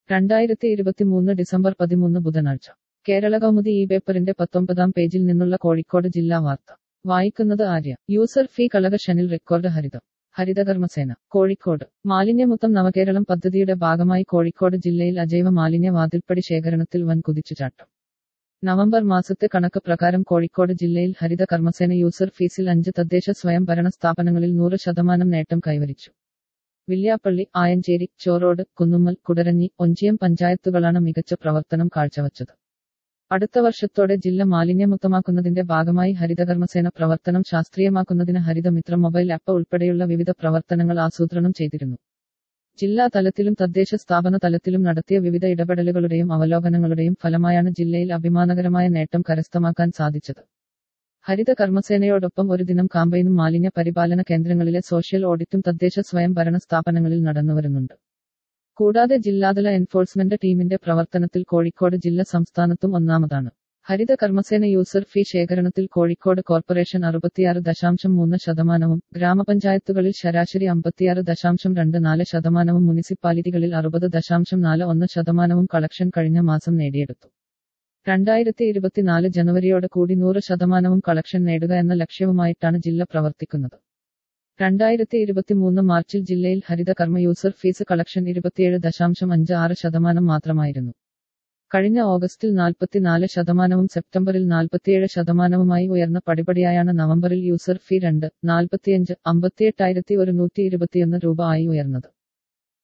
രണ്ടായിരത്തി ഇരുപത്തിമൂന്ന് ഡിസംബർ പതിമൂന്ന് ബുധനാഴ്ച കേരള കൗമുദി ഈ പേപ്പറിന്റെ പത്തൊമ്പതാം പേജിൽ നിന്നുള്ള കോഴിക്കോട് ജില്ലാ വാർത്ത വായിക്കുന്നത് ആര്യ യൂസർ ഫീ കളകഷനിൽ റെക്കോർഡ് ഹരിതം ഹരിതകർമ്മസേന കോഴിക്കോട് മാലിന്യമുക്തം നവകേരളം പദ്ധതിയുടെ ഭാഗമായി കോഴിക്കോട് ജില്ലയിൽ അജൈവ മാലിന്യ വാതിൽപ്പടി ശേഖരണത്തിൽ വൻ കുതിച്ചുചാട്ടം നവംബർ മാസത്തെ കണക്ക് പ്രകാരം കോഴിക്കോട് ജില്ലയിൽ ഹരിത കർമ്മസേന യൂസർ ഫീസിൽ അഞ്ച് തദ്ദേശ സ്വയംഭരണ സ്ഥാപനങ്ങളിൽ നൂറ് ശതമാനം നേട്ടം കൈവരിച്ചു വില്യാപ്പള്ളി ആയഞ്ചേരി ചോറോട് കുന്നുമ്മൽ കുടരഞ്ഞി ഒഞ്ചിയം പഞ്ചായത്തുകളാണ് മികച്ച പ്രവർത്തനം കാഴ്ചവച്ചത് അടുത്ത വർഷത്തോടെ ജില്ല മാലിന്യമുക്തമാക്കുന്നതിന്റെ ഭാഗമായി ഹരിതകർമ്മസേന പ്രവർത്തനം ശാസ്ത്രീയമാക്കുന്നതിന് ഹരിതമിത്ര മൊബൈൽ ആപ്പ് ഉൾപ്പെടെയുള്ള വിവിധ പ്രവർത്തനങ്ങൾ ആസൂത്രണം ചെയ്തിരുന്നു ജില്ലാ തലത്തിലും തദ്ദേശ സ്ഥാപന തലത്തിലും നടത്തിയ വിവിധ ഇടപെടലുകളുടെയും അവലോകനങ്ങളുടെയും ഫലമായാണ് ജില്ലയിൽ അഭിമാനകരമായ നേട്ടം കരസ്ഥമാക്കാൻ സാധിച്ചത് ഹരിത കർമ്മസേനയോടൊപ്പം ഒരു ദിനം കാമ്പയിനും മാലിന്യ പരിപാലന കേന്ദ്രങ്ങളിലെ സോഷ്യൽ ഓഡിറ്റും തദ്ദേശ സ്വയംഭരണ സ്ഥാപനങ്ങളിൽ നടന്നുവരുന്നുണ്ട് കൂടാതെ ജില്ലാതല എൻഫോഴ്സ്മെന്റ് ടീമിന്റെ പ്രവർത്തനത്തിൽ കോഴിക്കോട് ജില്ല സംസ്ഥാനത്തും ഒന്നാമതാണ് ഹരിത കർമ്മസേന യൂസർ ഫീ ശേഖരണത്തിൽ കോഴിക്കോട് കോർപ്പറേഷൻ അറുപത്തിയാറ് ദശാംശം മൂന്ന് ശതമാനവും ഗ്രാമപഞ്ചായത്തുകളിൽ ശരാശരി അമ്പത്തിയാറ് ദശാംശം രണ്ട് നാല് ശതമാനവും മുനിസിപ്പാലിറ്റികളിൽ അറുപത് ദശാംശം നാല് ഒന്ന് ശതമാനവും കളക്ഷൻ കഴിഞ്ഞ മാസം നേടിയെടുത്തു രണ്ടായിരത്തി ഇരുപത്തിനാല് ജനുവരിയോട് കൂടി നൂറ് ശതമാനവും കളക്ഷൻ നേടുക എന്ന ലക്ഷ്യവുമായിട്ടാണ് ജില്ല പ്രവർത്തിക്കുന്നത് രണ്ടായിരത്തി ഇരുപത്തിമൂന്ന് മാർച്ചിൽ ജില്ലയിൽ ഹരിത കർമ്മ യൂസർ ഫീസ് കളക്ഷൻ ഇരുപത്തിയേഴ് ദശാംശം അഞ്ച് ആറ് ശതമാനം മാത്രമായിരുന്നു കഴിഞ്ഞ ഓഗസ്റ്റിൽ നാൽപ്പത്തിനാല് ശതമാനവും സെപ്റ്റംബറിൽ നാൽപ്പത്തിയേഴ് ശതമാനവുമായി ഉയർന്ന പടിപടിയായാണ് നവംബറിൽ യൂസർ ഫീ രണ്ട് നാൽപ്പത്തിയഞ്ച് അമ്പത്തിയെട്ടായിരത്തി ഒരുന്നൂറ്റി ഇരുപത്തിയൊന്ന് രൂപ ആയി ഉയർന്നത്